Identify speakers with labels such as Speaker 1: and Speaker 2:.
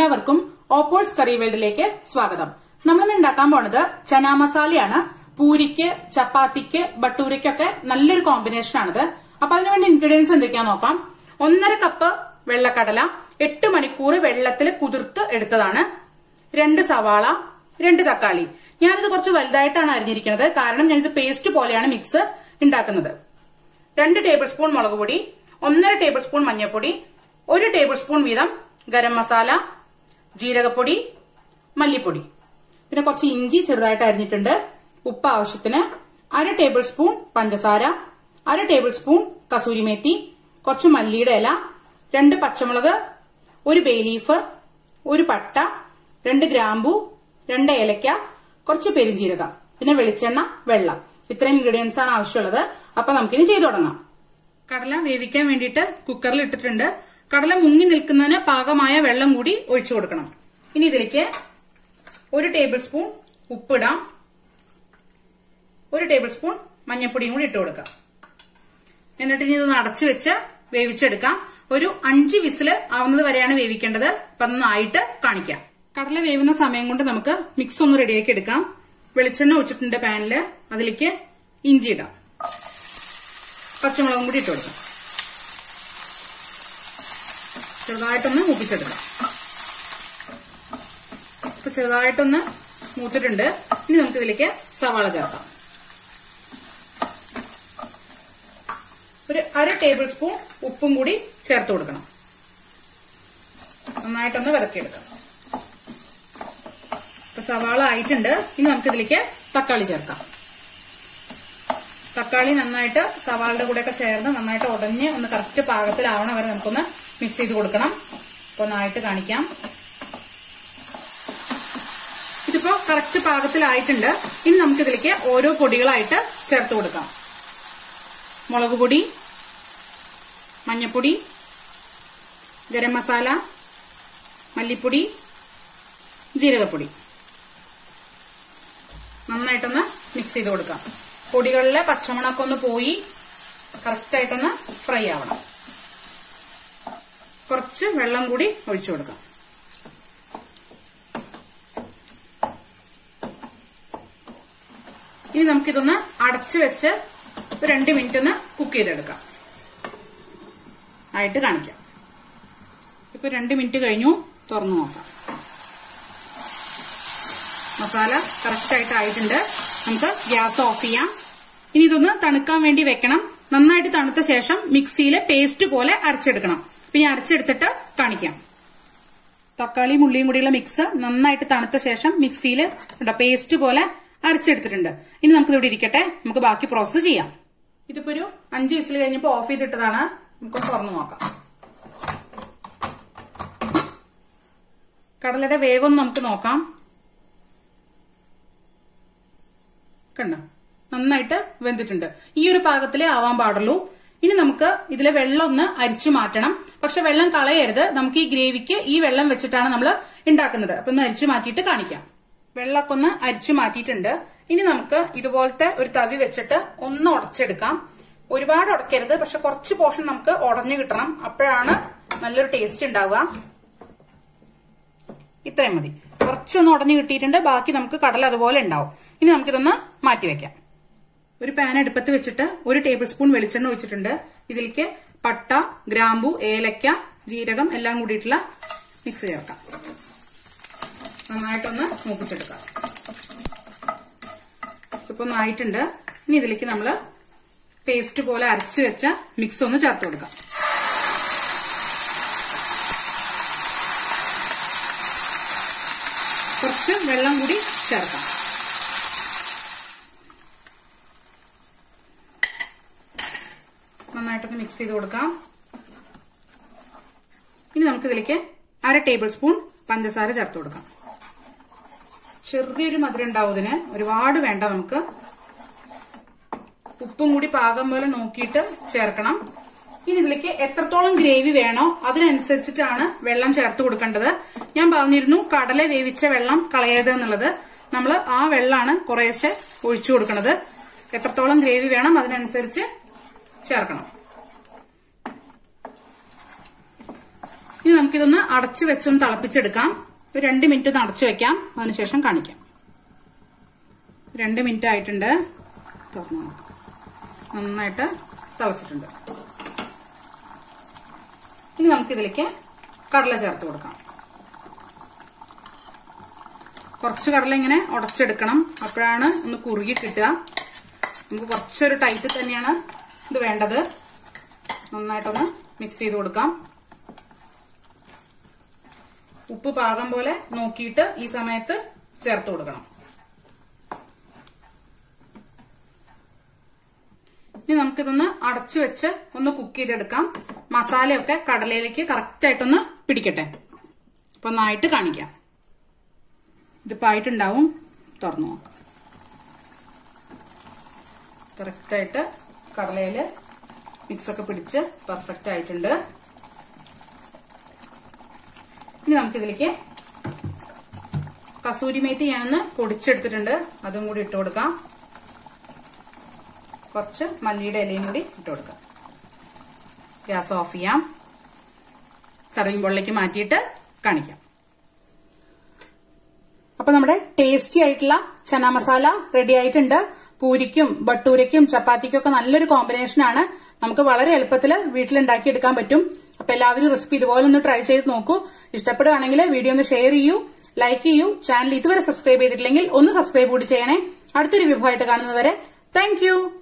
Speaker 1: എല്ലാവർക്കും ഓപ്പോൾസ് കറി വേൾഡിലേക്ക് സ്വാഗതം നമ്മളിന്ന് ഉണ്ടാക്കാൻ പോണത് ചന മസാലയാണ് പൂരിക്ക് ചപ്പാത്തിക്ക് ബട്ടൂരയ്ക്കൊക്കെ നല്ലൊരു കോമ്പിനേഷൻ ആണിത് അപ്പൊ അതിനുവേണ്ടി ഇൻഗ്രീഡിയൻസ് എന്തൊക്കെയാ നോക്കാം ഒന്നര കപ്പ് വെള്ളക്കടല എട്ട് മണിക്കൂർ വെള്ളത്തിൽ കുതിർത്ത് എടുത്തതാണ് രണ്ട് സവാള രണ്ട് തക്കാളി ഞാനിത് കുറച്ച് വലുതായിട്ടാണ് അരിഞ്ഞിരിക്കുന്നത് കാരണം ഞാനിത് പേസ്റ്റ് പോലെയാണ് മിക്സ് ഉണ്ടാക്കുന്നത് രണ്ട് ടേബിൾ സ്പൂൺ മുളക് പൊടി ഒന്നര ടേബിൾ സ്പൂൺ മഞ്ഞൾപ്പൊടി ഒരു ടേബിൾ സ്പൂൺ വീതം ഗരം മസാല ജീരകപ്പൊടി മല്ലിപ്പൊടി പിന്നെ കുറച്ച് ഇഞ്ചി ചെറുതായിട്ട് അരിഞ്ഞിട്ടുണ്ട് ഉപ്പ് ആവശ്യത്തിന് അര ടേബിൾ സ്പൂൺ പഞ്ചസാര അര ടേബിൾ സ്പൂൺ കസൂരി മേത്തി കുറച്ച് മല്ലിയുടെ ഇല രണ്ട് പച്ചമുളക് ഒരു ബേ ലീഫ് ഒരു പട്ട രണ്ട് ഗ്രാമ്പു രണ്ട് ഏലക്ക കുറച്ച് പെരിഞ്ജീരകം പിന്നെ വെളിച്ചെണ്ണ വെള്ളം ഇത്രയും ഇൻഗ്രീഡിയൻസ് ആണ് ആവശ്യമുള്ളത് അപ്പൊ നമുക്കിനി ചെയ്തു തുടങ്ങാം കടല വേവിക്കാൻ വേണ്ടിയിട്ട് കുക്കറിൽ ഇട്ടിട്ടുണ്ട് കടല മുങ്ങി നിൽക്കുന്നതിന് പാകമായ വെള്ളം കൂടി ഒഴിച്ചു കൊടുക്കണം ഇനി ഇതിലേക്ക് ഒരു ടേബിൾ സ്പൂൺ ഉപ്പിടാം ഒരു ടേബിൾ സ്പൂൺ മഞ്ഞൾപ്പൊടിയും കൂടി ഇട്ട് കൊടുക്കാം എന്നിട്ട് ഇനി ഇതൊന്ന് അടച്ചു വെച്ച് വേവിച്ചെടുക്കാം ഒരു അഞ്ച് വിസില് ആവുന്നത് വരെയാണ് വേവിക്കേണ്ടത് അപ്പൊ അതൊന്നായിട്ട് കാണിക്കാം കടല വേവുന്ന സമയം കൊണ്ട് നമുക്ക് മിക്സ് ഒന്ന് റെഡിയാക്കി എടുക്കാം വെളിച്ചെണ്ണ ഒഴിച്ചിട്ടുണ്ട് പാനില് അതിലേക്ക് ഇഞ്ചി ഇടാം പച്ചമുളകും കൂടി ഇട്ട് കൊടുക്കാം ചെറുതായിട്ടൊന്ന് മൂപ്പിച്ചെടുക്കാം ഇപ്പൊ ചെറുതായിട്ടൊന്ന് മൂത്തിട്ടുണ്ട് ഇനി നമുക്ക് ഇതിലേക്ക് സവാള ചേർക്കാം ഒരു അര ടേബിൾ സ്പൂൺ ഉപ്പും കൂടി ചേർത്ത് കൊടുക്കണം നന്നായിട്ടൊന്ന് വിതക്കിയെടുക്കാം ഇപ്പൊ സവാള ആയിട്ടുണ്ട് ഇനി നമുക്ക് ഇതിലേക്ക് തക്കാളി ചേർക്കാം തക്കാളി നന്നായിട്ട് സവാളയുടെ കൂടെയൊക്കെ ചേർന്ന് നന്നായിട്ട് ഉടഞ്ഞ് ഒന്ന് കറക്റ്റ് പാകത്തിലാവണ വരെ നമുക്കൊന്ന് മിക്സ് ചെയ്ത് കൊടുക്കണം അപ്പൊ ഒന്നായിട്ട് കാണിക്കാം ഇതിപ്പോ കറക്റ്റ് പാകത്തിലായിട്ടുണ്ട് ഇനി നമുക്ക് ഇതിലേക്ക് ഓരോ പൊടികളായിട്ട് ചേർത്ത് കൊടുക്കാം മുളക് പൊടി മഞ്ഞപ്പൊടി ഗരം മസാല മല്ലിപ്പൊടി ജീരകപ്പൊടി നന്നായിട്ടൊന്ന് മിക്സ് ചെയ്ത് കൊടുക്കാം പൊടികളിലെ പച്ചമണൊക്കെ ഒന്ന് പോയി കറക്റ്റായിട്ടൊന്ന് ഫ്രൈ ആവണം കുറച്ച് വെള്ളം കൂടി ഒഴിച്ചു കൊടുക്കാം ഇനി നമുക്കിതൊന്ന് അടച്ചു വെച്ച് ഒരു രണ്ട് മിനിറ്റ് ഒന്ന് കുക്ക് ചെയ്തെടുക്കാം ആയിട്ട് കാണിക്കാം ഇപ്പൊ രണ്ട് മിനിറ്റ് കഴിഞ്ഞു തുറന്നു നോക്കാം മസാല കറക്റ്റ് ആയിട്ട് ആയിട്ടുണ്ട് നമുക്ക് ഗ്യാസ് ഓഫ് ചെയ്യാം ഇനി ഇതൊന്ന് തണുക്കാൻ വേണ്ടി വെക്കണം നന്നായിട്ട് തണുത്ത ശേഷം മിക്സിയിൽ പേസ്റ്റ് പോലെ അരച്ചെടുക്കണം അപ്പൊ ഞാൻ അരച്ചെടുത്തിട്ട് കാണിക്കാം തക്കാളിയും ഉള്ളിയും കൂടിയുള്ള മിക്സ് നന്നായിട്ട് തണുത്ത ശേഷം മിക്സിയിൽ പേസ്റ്റ് പോലെ അരച്ചെടുത്തിട്ടുണ്ട് ഇനി നമുക്ക് ഇവിടെ ഇരിക്കട്ടെ നമുക്ക് ബാക്കി പ്രോസസ്സ് ചെയ്യാം ഇതിപ്പോ ഒരു അഞ്ച് വിസിൽ കഴിഞ്ഞപ്പോ ഓഫ് ചെയ്തിട്ടതാണ് നമുക്ക് തുറന്നു നോക്കാം കടലയുടെ വേവൊന്ന് നമുക്ക് നോക്കാം കണ്ടോ നന്നായിട്ട് വെന്തിട്ടുണ്ട് ഈ ഒരു പാകത്തിലേ ആവാൻ പാടുള്ളൂ ഇനി നമുക്ക് ഇതിലെ വെള്ളം ഒന്ന് അരിച്ചു മാറ്റണം പക്ഷെ വെള്ളം കളയരുത് നമുക്ക് ഈ ഗ്രേവിക്ക് ഈ വെള്ളം വെച്ചിട്ടാണ് നമ്മൾ ഉണ്ടാക്കുന്നത് അപ്പൊ ഒന്ന് അരിച്ചു മാറ്റിയിട്ട് കാണിക്കാം വെള്ളമൊക്കെ ഒന്ന് അരിച്ചു മാറ്റിയിട്ടുണ്ട് ഇനി നമുക്ക് ഇതുപോലത്തെ ഒരു തവി വെച്ചിട്ട് ഒന്ന് ഉടച്ചെടുക്കാം ഒരുപാട് ഉടക്കരുത് പക്ഷെ കുറച്ച് പോർഷൻ നമുക്ക് ഉടഞ്ഞു കിട്ടണം അപ്പോഴാണ് നല്ലൊരു ടേസ്റ്റ് ഉണ്ടാവുക ഇത്രയും മതി കുറച്ചൊന്ന് ഉടഞ്ഞു കിട്ടിയിട്ടുണ്ട് ബാക്കി നമുക്ക് കടല അതുപോലെ ഉണ്ടാവും ഇനി നമുക്കിതൊന്ന് മാറ്റി വെക്കാം ഒരു പാൻ അടുപ്പത്ത് വെച്ചിട്ട് ഒരു ടേബിൾ സ്പൂൺ വെളിച്ചെണ്ണ ഒഴിച്ചിട്ടുണ്ട് ഇതിലേക്ക് പട്ട ഗ്രാമ്പു ഏലക്ക ജീരകം എല്ലാം കൂടിയിട്ടുള്ള മിക്സ് ചേർക്കാം നന്നായിട്ടൊന്ന് മൂപ്പിച്ചെടുക്കാം ഇപ്പൊ ഒന്ന് ആയിട്ടുണ്ട് ഇനി ഇതിലേക്ക് നമ്മൾ പേസ്റ്റ് പോലെ അരച്ചു വെച്ച മിക്സ് ഒന്ന് ചേർത്ത് കൊടുക്കാം കുറച്ച് വെള്ളം കൂടി ചേർക്കാം നന്നായിട്ടൊന്ന് മിക്സ് ചെയ്ത് കൊടുക്കാം ഇനി നമുക്ക് ഇതിലേക്ക് അര ടേബിൾ സ്പൂൺ പഞ്ചസാര ചേർത്ത് കൊടുക്കാം ചെറിയൊരു മധുരം ഉണ്ടാവും ഇതിന് ഒരുപാട് വേണ്ട നമുക്ക് ഉപ്പും കൂടി പാകം പോലെ നോക്കിയിട്ട് ചേർക്കണം ഇനി ഇതിലേക്ക് എത്രത്തോളം ഗ്രേവി വേണോ അതിനനുസരിച്ചിട്ടാണ് വെള്ളം ചേർത്ത് കൊടുക്കേണ്ടത് ഞാൻ പറഞ്ഞിരുന്നു കടല വേവിച്ച വെള്ളം കളയരുത് എന്നുള്ളത് നമ്മൾ ആ വെള്ളമാണ് കുറേശ്ശെ ഒഴിച്ചു കൊടുക്കുന്നത് എത്രത്തോളം ഗ്രേവി വേണം അതിനനുസരിച്ച് ചേർക്കണം ഇനി നമുക്കിതൊന്ന് അടച്ചു വെച്ചൊന്ന് തിളപ്പിച്ചെടുക്കാം ഒരു രണ്ട് മിനിറ്റ് ഒന്ന് അടച്ചു വെക്കാം അതിനുശേഷം കാണിക്കാം രണ്ട് മിനിറ്റ് ആയിട്ടുണ്ട് തുറന്നു നോക്കാം. നന്നായിട്ട് തിളച്ചിട്ടുണ്ട് ഇനി നമുക്കിതിലേക്ക് കടല ചേർത്ത് കൊടുക്കാം കുറച്ച് കടല ഇങ്ങനെ ഉടച്ചെടുക്കണം അപ്പോഴാണ് ഒന്ന് കുറുകി കിട്ടുക നമുക്ക് കുറച്ചൊരു ടൈറ്റ് തന്നെയാണ് ഇത് വേണ്ടത് നന്നായിട്ടൊന്ന് മിക്സ് ചെയ്ത് കൊടുക്കാം ഉപ്പ് പാകം പോലെ നോക്കിയിട്ട് ഈ സമയത്ത് ചേർത്ത് കൊടുക്കണം ഇനി നമുക്കിതൊന്ന് അടച്ചു വെച്ച് ഒന്ന് കുക്ക് ചെയ്തെടുക്കാം മസാലയൊക്കെ കടലയിലേക്ക് കറക്റ്റ് ആയിട്ടൊന്ന് പിടിക്കട്ടെ അപ്പൊ ഒന്നായിട്ട് കാണിക്കാം ഇതിപ്പോ ആയിട്ടുണ്ടാവും തുറന്നു നോക്കാം കറക്റ്റ് ആയിട്ട് കടലയില് മിക്സ് ഒക്കെ പിടിച്ച് പെർഫെക്റ്റ് ആയിട്ടുണ്ട് ഇനി നമുക്കിതിലേക്ക് കസൂരി മേത്തി ഞാനൊന്ന് പൊടിച്ചെടുത്തിട്ടുണ്ട് അതും കൂടി ഇട്ട് കൊടുക്കാം കുറച്ച് മല്ലിയുടെ ഇലയും കൂടി ഇട്ട് കൊടുക്കാം ഗ്യാസ് ഓഫ് ചെയ്യാം സർവിംഗ് ബോളിലേക്ക് മാറ്റിയിട്ട് കാണിക്കാം അപ്പൊ നമ്മുടെ ടേസ്റ്റി ആയിട്ടുള്ള ചന മസാല റെഡി ആയിട്ടുണ്ട് പൂരിക്കും ബട്ടൂരയ്ക്കും ചപ്പാത്തിക്കും ഒക്കെ നല്ലൊരു കോമ്പിനേഷൻ ആണ് നമുക്ക് വളരെ എളുപ്പത്തിൽ വീട്ടിലുണ്ടാക്കി എടുക്കാൻ പറ്റും അപ്പൊ എല്ലാവരും റെസിപ്പി ഇതുപോലെ ഒന്ന് ട്രൈ ചെയ്ത് നോക്കൂ ഇഷ്ടപ്പെടുകയാണെങ്കിൽ വീഡിയോ ഒന്ന് ഷെയർ ചെയ്യൂ ലൈക്ക് ചെയ്യൂ ചാനൽ ഇതുവരെ സബ്സ്ക്രൈബ് ചെയ്തിട്ടില്ലെങ്കിൽ ഒന്ന് സബ്സ്ക്രൈബ് കൂടി ചെയ്യണേ അടുത്തൊരു വിഭവമായിട്ട് കാണുന്നവരെ താങ്ക്